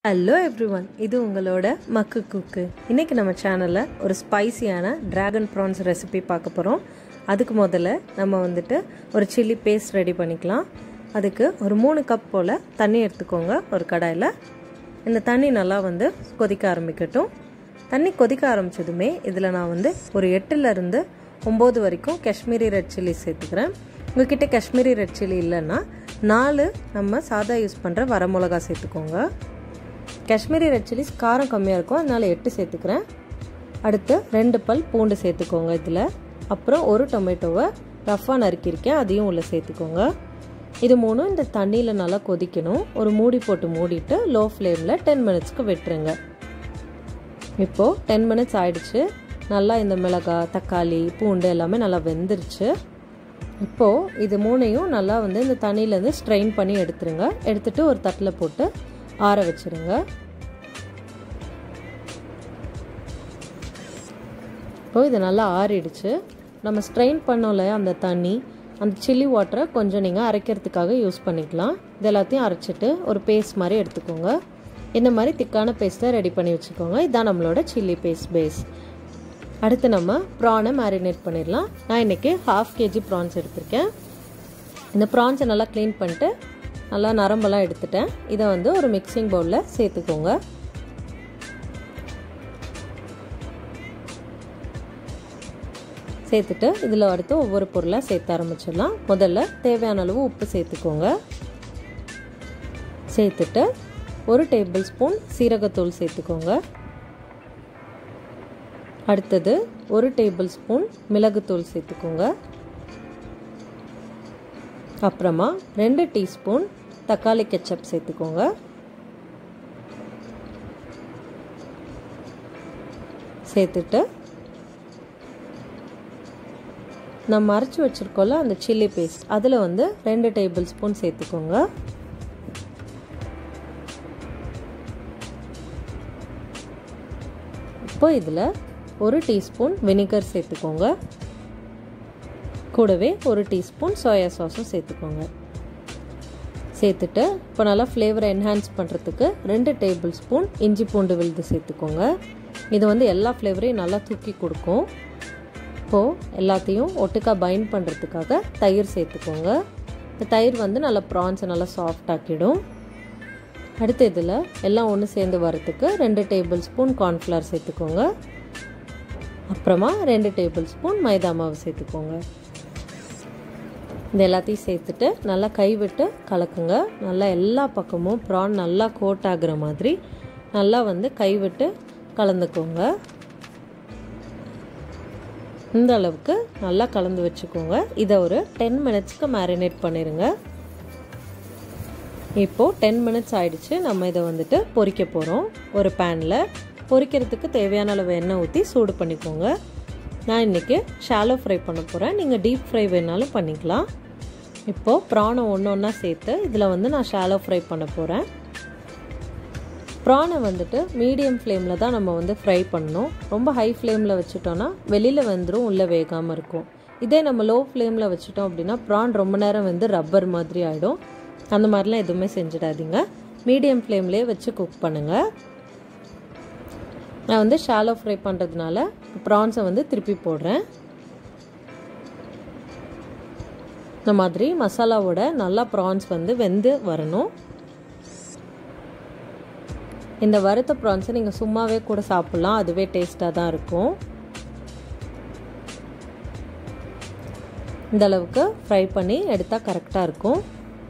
hello every one இது உங்களோட மக்கு குக்கு இன்றைக்கி நம்ம சேனலில் ஒரு ஸ்பைசியான டிராகன் ப்ரான்ஸ் ரெசிபி பார்க்க போகிறோம் அதுக்கு முதல்ல நம்ம வந்துட்டு ஒரு சில்லி பேஸ்ட் ரெடி பண்ணிக்கலாம் அதுக்கு ஒரு மூணு கப் போல் தண்ணி எடுத்துக்கோங்க ஒரு கடாயில் இந்த தண்ணி நல்லா வந்து கொதிக்க ஆரம்பிக்கட்டும் தண்ணி கொதிக்க ஆரம்பித்ததுமே இதில் நான் வந்து ஒரு எட்டுலேருந்து ஒம்பது வரைக்கும் காஷ்மீரி ரெட் சில்லி சேர்த்துக்கிறேன் உங்ககிட்ட காஷ்மீரி ரெட் சில்லி இல்லைன்னா நாலு நம்ம சாதா யூஸ் பண்ணுற வரமிளகா சேர்த்துக்கோங்க காஷ்மீரி ரெட் சில்லிஸ் காரம் கம்மியாக இருக்கும் அதனால் எட்டு சேர்த்துக்கிறேன் அடுத்து ரெண்டு பல் பூண்டு சேர்த்துக்கோங்க இதில் அப்புறம் ஒரு டொமேட்டோவை ரஃபாக நறுக்கியிருக்கேன் அதையும் உள்ளே சேர்த்துக்கோங்க இது மூணும் இந்த தண்ணியில் நல்லா கொதிக்கணும் ஒரு மூடி போட்டு மூடிட்டு லோ ஃப்ளேமில் டென் மினிட்ஸ்க்கு விட்டுருங்க இப்போது டென் மினிட்ஸ் ஆயிடுச்சு நல்லா இந்த மிளகாய் தக்காளி பூண்டு எல்லாமே நல்லா வெந்துருச்சு இப்போது இது மூணையும் நல்லா வந்து இந்த தண்ணியிலேருந்து ஸ்ட்ரெயின் பண்ணி எடுத்துருங்க எடுத்துகிட்டு ஒரு தட்டில் போட்டு ஆற வச்சுருங்க இப்போ இது நல்லா ஆறிடுச்சு நம்ம ஸ்ட்ரெயின் பண்ணோம்ல அந்த தண்ணி அந்த சில்லி வாட்டரை கொஞ்சம் நீங்கள் அரைக்கிறதுக்காக யூஸ் பண்ணிக்கலாம் இது எல்லாத்தையும் அரைச்சிட்டு ஒரு பேஸ்ட் மாதிரி எடுத்துக்கோங்க இந்த மாதிரி திக்கான பேஸ்ட்டை ரெடி பண்ணி வச்சுக்கோங்க இதுதான் நம்மளோட சில்லி பேஸ்ட் பேஸ் அடுத்து நம்ம ப்ரானை மேரினேட் பண்ணிடலாம் நான் இன்றைக்கி ஹாஃப் கேஜி ப்ரான்ஸ் எடுத்திருக்கேன் இந்த ப்ரான்ஸை நல்லா க்ளீன் பண்ணிட்டு நல்லா நரம்பெல்லாம் எடுத்துட்டேன் இதை வந்து ஒரு மிக்சிங் பவுலில் சேர்த்துக்கோங்க சேர்த்துட்டு இதில் அடுத்து ஒவ்வொரு பொருளாக சேர்த்து ஆரம்பிச்சிடலாம் முதல்ல தேவையான அளவு உப்பு சேர்த்துக்கோங்க சேர்த்துட்டு ஒரு டேபிள் ஸ்பூன் சீரகத்தூள் சேர்த்துக்கோங்க அடுத்தது ஒரு டேபிள் ஸ்பூன் மிளகுத்தூள் சேர்த்துக்கோங்க அப்புறமா ரெண்டு டீஸ்பூன் தக்காளி கெச்சப் சேர்த்துக்கோங்க சேர்த்துட்டு நம்ம அரைச்சி வச்சுருக்கோம்ல அந்த சில்லி பேஸ்ட் அதில் வந்து ரெண்டு டேபிள் ஸ்பூன் சேர்த்துக்கோங்க இப்போ இதில் ஒரு டீஸ்பூன் வினிகர் சேர்த்துக்கோங்க கூடவே ஒரு டீஸ்பூன் சோயா சாஸும் சேர்த்துக்கோங்க சேர்த்துட்டு இப்போ நல்லா ஃப்ளேவரை என்ஹான்ஸ் பண்ணுறதுக்கு ரெண்டு டேபிள் ஸ்பூன் இஞ்சி பூண்டு விழுது சேர்த்துக்கோங்க இது வந்து எல்லா ஃப்ளேவரையும் நல்லா தூக்கி கொடுக்கும் இப்போது எல்லாத்தையும் ஒட்டுக்கா பைண்ட் பண்ணுறதுக்காக தயிர் சேர்த்துக்கோங்க இந்த தயிர் வந்து நல்லா ப்ரான்ஸை நல்லா சாஃப்ட் ஆக்கிடும் அடுத்து இதில் எல்லாம் ஒன்று சேர்ந்து வரத்துக்கு ரெண்டு டேபிள் ஸ்பூன் கார்ன்ஃப்ளவர் சேர்த்துக்கோங்க அப்புறமா ரெண்டு டேபிள் ஸ்பூன் மைதா மாவு சேர்த்துக்கோங்க இந்த எல்லாத்தையும் சேர்த்துட்டு நல்லா கைவிட்டு கலக்குங்க நல்லா எல்லா பக்கமும் ப்ரான் நல்லா கோட் ஆகுற மாதிரி நல்லா வந்து கைவிட்டு கலந்துக்கோங்க இந்த அளவுக்கு நல்லா கலந்து வச்சுக்கோங்க இதை ஒரு டென் மினிட்ஸ்க்கு மேரினேட் பண்ணிடுங்க இப்போது டென் மினிட்ஸ் ஆயிடுச்சு நம்ம இதை வந்துட்டு பொரிக்க போகிறோம் ஒரு பேனில் பொரிக்கிறதுக்கு தேவையான அளவு எண்ணெய் ஊற்றி சூடு பண்ணிக்கோங்க நான் இன்றைக்கி ஷாலோ ஃப்ரை பண்ண போகிறேன் நீங்கள் டீப் ஃப்ரை வேணாலும் பண்ணிக்கலாம் இப்போது ப்ரானை ஒன்று ஒன்றா சேர்த்து இதில் வந்து நான் ஷாலோ ஃப்ரை பண்ண போகிறேன் ப்ரானை வந்துட்டு மீடியம் ஃப்ளேமில் தான் நம்ம வந்து ஃப்ரை பண்ணணும் ரொம்ப ஹை ஃப்ளேமில் வச்சுட்டோன்னா வெளியில் வந்துடும் உள்ளே வேகாமல் இருக்கும் இதே நம்ம லோ ஃப்ளேமில் வச்சுட்டோம் அப்படின்னா ப்ரான் ரொம்ப நேரம் வந்து ரப்பர் மாதிரி ஆகிடும் அந்த மாதிரிலாம் எதுவுமே செஞ்சிடாதீங்க மீடியம் ஃப்ளேம்லேயே வச்சு குக் பண்ணுங்கள் நான் வந்து ஷாலோ ஃப்ரை பண்ணுறதுனால ப்ரான்ஸை வந்து திருப்பி போடுறேன் இந்த மாதிரி மசாலாவோட நல்லா ப்ரான்ஸ் வந்து வெந்து வரணும் இந்த வறுத்த ப்ரான்ஸை நீங்கள் சும்மாவே கூட சாப்பிட்லாம் அதுவே டேஸ்ட்டாக தான் இருக்கும் இந்த அளவுக்கு ஃப்ரை பண்ணி எடுத்தால் கரெக்டாக இருக்கும்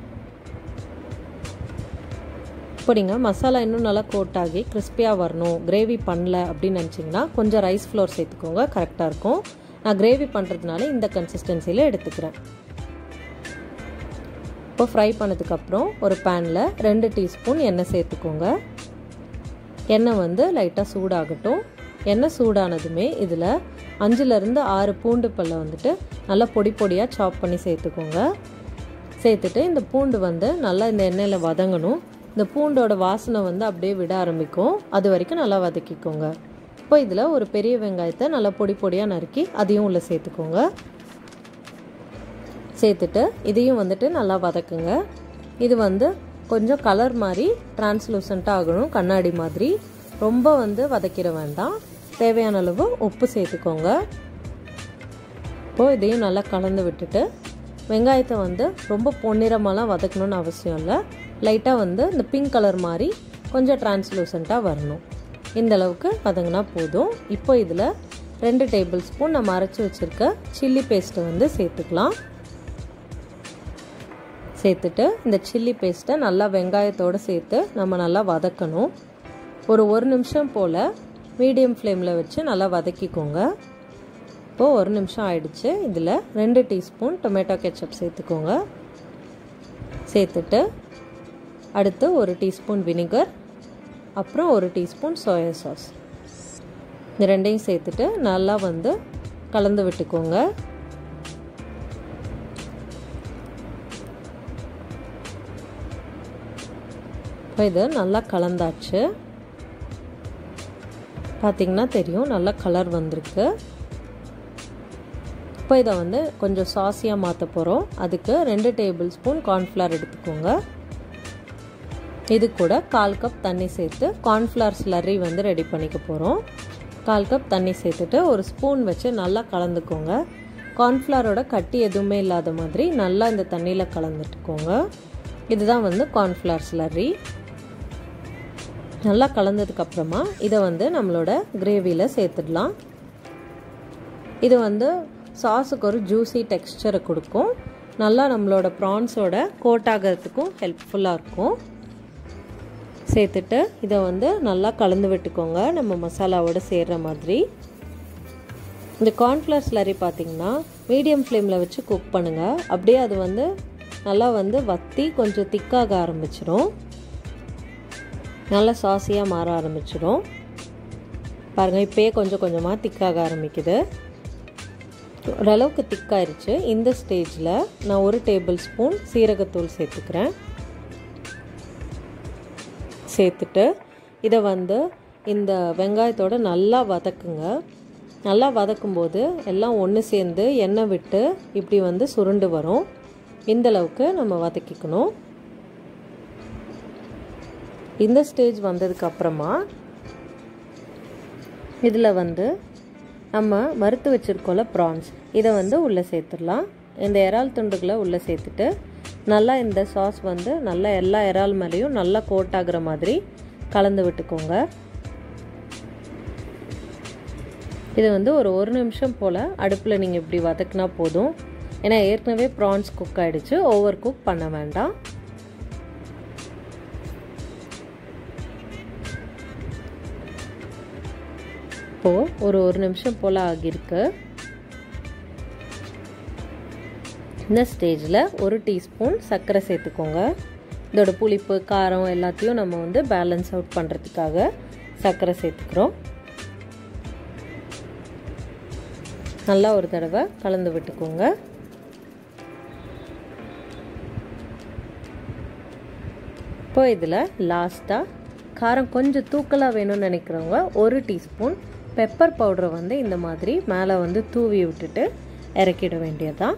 இப்போ நீங்கள் மசாலா இன்னும் நல்லா கோட் ஆகி கிறிஸ்பியாக வரணும் கிரேவி பண்ணல அப்படின்னு நினச்சிங்கன்னா கொஞ்சம் ரைஸ் ஃப்ளோர் சேர்த்துக்கோங்க கரெக்டாக இருக்கும் நான் கிரேவி பண்ணுறதுனால இந்த கன்சிஸ்டன்சியில் எடுத்துக்கிறேன் இப்போ ஃப்ரை பண்ணதுக்கப்புறம் ஒரு பேனில் ரெண்டு டீஸ்பூன் எண்ணெய் சேர்த்துக்கோங்க எண்ணெய் வந்து லைட்டாக சூடாகட்டும் எண்ணெய் சூடானதுமே இதில் அஞ்சுலேருந்து ஆறு பூண்டு பல்லை வந்துட்டு நல்லா பொடி பொடியாக சாப் பண்ணி சேர்த்துக்கோங்க சேர்த்துட்டு இந்த பூண்டு வந்து நல்லா இந்த எண்ணெயில் வதங்கணும் இந்த பூண்டோட வாசனை வந்து அப்படியே விட ஆரம்பிக்கும் அது வரைக்கும் நல்லா வதக்கிக்கோங்க இப்போ இதில் ஒரு பெரிய வெங்காயத்தை நல்லா பொடி பொடியாக நறுக்கி அதையும் உள்ளே சேர்த்துக்கோங்க சேர்த்துட்டு இதையும் வந்துட்டு நல்லா வதக்குங்க இது வந்து கொஞ்சம் கலர் மாதிரி டிரான்ஸ்லூசண்ட்டாக ஆகணும் கண்ணாடி மாதிரி ரொம்ப வந்து வதக்கிட வேண்டாம் தேவையான அளவு உப்பு சேர்த்துக்கோங்க இப்போது இதையும் நல்லா கலந்து விட்டுட்டு வெங்காயத்தை வந்து ரொம்ப பொன்னிறமாலாம் வதக்கணும்னு அவசியம் இல்லை லைட்டாக வந்து இந்த பிங்க் கலர் மாதிரி கொஞ்சம் டிரான்ஸ்லூசண்ட்டாக வரணும் இந்த அளவுக்கு வதங்கினா போதும் இப்போ இதில் ரெண்டு டேபிள் ஸ்பூன் நம்ம அரைச்சி வச்சுருக்க சில்லி பேஸ்ட்டை வந்து சேர்த்துக்கலாம் சேர்த்துட்டு இந்த சில்லி பேஸ்ட்டை நல்லா வெங்காயத்தோடு சேர்த்து நம்ம நல்லா வதக்கணும் ஒரு ஒரு நிமிஷம் போல் மீடியம் ஃப்ளேமில் வச்சு நல்லா வதக்கிக்கோங்க இப்போது ஒரு நிமிஷம் ஆயிடுச்சு இதில் ரெண்டு டீஸ்பூன் டொமேட்டோ கெச்சப் சேர்த்துக்கோங்க சேர்த்துட்டு அடுத்து ஒரு டீஸ்பூன் வினிகர் அப்புறம் ஒரு டீஸ்பூன் சோயா சாஸ் இந்த ரெண்டையும் சேர்த்துட்டு நல்லா வந்து கலந்து விட்டுக்கோங்க இப்போ இது நல்லா கலந்தாச்சு பார்த்திங்கன்னா தெரியும் நல்லா கலர் வந்திருக்கு இப்போ இதை வந்து கொஞ்சம் சாஸியாக மாற்ற போகிறோம் அதுக்கு ரெண்டு டேபிள் ஸ்பூன் கார்ன்ஃப்ளவர் எடுத்துக்கோங்க இது கூட கால் கப் தண்ணி சேர்த்து கார்ன்ஃப்ளவர் ஸ்லரி வந்து ரெடி பண்ணிக்க போகிறோம் கால் கப் தண்ணி சேர்த்துட்டு ஒரு ஸ்பூன் வச்சு நல்லா கலந்துக்கோங்க கார்ன்ஃப்ளவரோட கட்டி எதுவுமே இல்லாத மாதிரி நல்லா இந்த தண்ணியில் கலந்துட்டுக்கோங்க இதுதான் வந்து கார்ன்ஃப்ளவர் ஸ்லரி நல்லா கலந்ததுக்கப்புறமா இதை வந்து நம்மளோட கிரேவியில் சேர்த்துடலாம் இது வந்து சாஸுக்கு ஒரு ஜூஸி டெக்ஸ்டரை கொடுக்கும் நல்லா நம்மளோட ப்ரான்ஸோட கோட் ஆகிறதுக்கும் ஹெல்ப்ஃபுல்லாக இருக்கும் சேர்த்துட்டு இதை வந்து நல்லா கலந்து விட்டுக்கோங்க நம்ம மசாலாவோட சேர்கிற மாதிரி இந்த கார்ன்ஃப்ளவர் ஸ்லரி பார்த்திங்கன்னா மீடியம் ஃப்ளேமில் வச்சு குக் பண்ணுங்கள் அப்படியே அது வந்து நல்லா வந்து வத்தி கொஞ்சம் திக்காக ஆரம்பிச்சிடும் நல்லா சாஸியாக மாற ஆரம்பிச்சிடும் பாருங்கள் இப்போயே கொஞ்சம் கொஞ்சமாக திக்காக ஆரம்பிக்குது ஓரளவுக்கு திக்காயிருச்சு இந்த ஸ்டேஜில் நான் ஒரு டேபிள் ஸ்பூன் சீரகத்தூள் சேர்த்துக்கிறேன் சேர்த்துட்டு இதை வந்து இந்த வெங்காயத்தோடு நல்லா வதக்குங்க நல்லா வதக்கும்போது எல்லாம் ஒன்று சேர்ந்து எண்ணெய் விட்டு இப்படி வந்து சுருண்டு வரும் இந்தளவுக்கு நம்ம வதக்கிக்கணும் இந்த ஸ்டேஜ் வந்ததுக்கு அப்புறமா இதில் வந்து நம்ம வறுத்து வச்சுருக்கோம்ல ப்ரான்ஸ் இதை வந்து உள்ளே சேர்த்துடலாம் இந்த இறால் துண்டுகளை உள்ளே சேர்த்துட்டு நல்லா இந்த சாஸ் வந்து நல்லா எல்லா இறால் மேலேயும் நல்லா கோட் ஆகுற மாதிரி கலந்து விட்டுக்கோங்க இது வந்து ஒரு ஒரு நிமிஷம் போல் அடுப்பில் நீங்கள் இப்படி வதக்குனா போதும் ஏன்னா ஏற்கனவே ப்ரான்ஸ் குக் ஆகிடுச்சு ஓவர் குக் பண்ண வேண்டாம் இப்போது ஒரு ஒரு நிமிஷம் போல் ஆகியிருக்கு இந்த ஸ்டேஜில் ஒரு டீஸ்பூன் சர்க்கரை சேர்த்துக்கோங்க இதோட புளிப்பு காரம் எல்லாத்தையும் நம்ம வந்து பேலன்ஸ் அவுட் பண்ணுறதுக்காக சர்க்கரை சேர்த்துக்கிறோம் நல்லா ஒரு தடவை கலந்து விட்டுக்கோங்க இப்போ இதில் லாஸ்ட்டாக காரம் கொஞ்சம் தூக்கலாக வேணும்னு நினைக்கிறவங்க ஒரு டீஸ்பூன் பெப்பர் பவுடரை வந்து இந்த மாதிரி மேலே வந்து தூவி விட்டுட்டு இறக்கிட வேண்டியதான்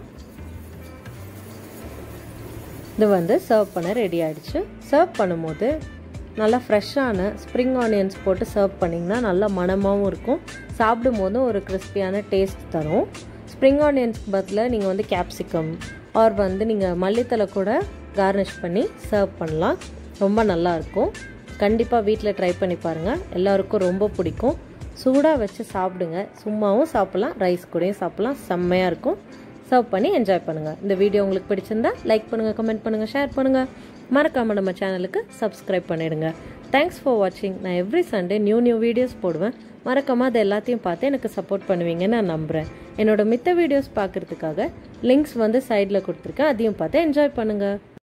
இது வந்து சர்வ் பண்ண ரெடி ஆகிடுச்சு சர்வ் பண்ணும்போது நல்லா ஃப்ரெஷ்ஷான ஸ்ப்ரிங் ஆனியன்ஸ் போட்டு சர்வ் பண்ணிங்கன்னா நல்லா மணமாகவும் இருக்கும் சாப்பிடும் போதும் ஒரு கிறிஸ்பியான டேஸ்ட் தரும் ஸ்ப்ரிங் ஆனியன்ஸ்க்கு பதிலாக நீங்கள் வந்து கேப்சிகம் ஆர் வந்து நீங்கள் மல்லித்தலை கூட கார்னிஷ் பண்ணி சர்வ் பண்ணலாம் ரொம்ப நல்லாயிருக்கும் கண்டிப்பாக வீட்டில் ட்ரை பண்ணி பாருங்கள் எல்லாருக்கும் ரொம்ப பிடிக்கும் சூடாக வச்சு சாப்பிடுங்க சும்மாவும் சாப்பிட்லாம் ரைஸ் கூடயும் சாப்பிட்லாம் செம்மையாக இருக்கும் சர்வ் பண்ணி என்ஜாய் பண்ணுங்கள் இந்த வீடியோ உங்களுக்கு பிடிச்சிருந்தா லைக் பண்ணுங்கள் கமெண்ட் பண்ணுங்கள் ஷேர் பண்ணுங்கள் மறக்காமல் நம்ம சேனலுக்கு சப்ஸ்கிரைப் பண்ணிடுங்க தேங்க்ஸ் ஃபார் வாட்சிங் நான் every Sunday new new videos போடுவேன் மறக்காமல் அதை எல்லாத்தையும் பார்த்து எனக்கு சப்போர்ட் பண்ணுவீங்கன்னு நான் நம்புகிறேன் என்னோட மித்த வீடியோஸ் பார்க்குறதுக்காக லிங்க்ஸ் வந்து சைடில் கொடுத்துருக்கேன் அதையும் பார்த்து என்ஜாய் பண்ணுங்கள்